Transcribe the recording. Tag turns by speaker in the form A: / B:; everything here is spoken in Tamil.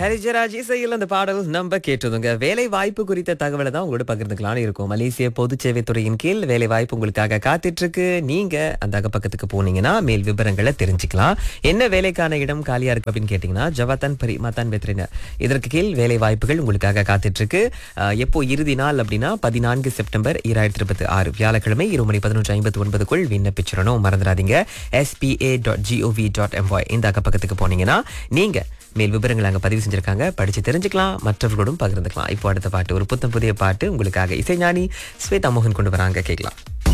A: ஹரிஜராஜ் இசையில் அந்த பாடல் நம்ம கேட்டதுங்க வேலை வாய்ப்பு குறித்த தகவலை தான் உங்களோட பகிர்ந்துக்கலாம்னு இருக்கும் மலேசிய பொது சேவைத்துறையின் கீழ் வேலை வாய்ப்பு உங்களுக்காக காத்துட்டு இருக்கு நீங்க அந்த அகப்பக்கத்துக்கு போனீங்கன்னா மேல் விவரங்களை தெரிஞ்சுக்கலாம் என்ன வேலைக்கான இடம் காலியா இருக்கு அப்படின்னு கேட்டீங்கன்னா ஜவாத்தன் பரி மத்தான் வெத்ரினர் இதற்கு கீழ் வேலை வாய்ப்புகள் உங்களுக்காக காத்துட்டு இருக்கு அஹ், எப்போ இறுதி நாள் அப்படின்னா பதினான்கு செப்டம்பர் இரண்டாயிரத்தி இருபத்தி ஆறு வியாழக்கிழமை இரு மணி பதினொன்று ஐம்பத்தி ஒன்பதுக்குள் விண்ணப்பிச்சிடணும் மறந்துடாதீங்க S P A dot G O V dot M Y இந்த அகப்பக்கத்துக்கு போனீங்கன்னா நீங்க மேல் விவரங்கள் அங்கே பதிவு செஞ்சிருக்காங்க படிச்சு தெரிஞ்சுக்கலாம் மற்றவர்களோடும் பகிர்ந்துக்கலாம் இப்போ அடுத்த பாட்டு ஒரு புத்தம் புதிய பாட்டு உங்களுக்காக இசைஞானி ஸ்வேதா மோகன் கொண்டு வராங்க கேட்கலாம்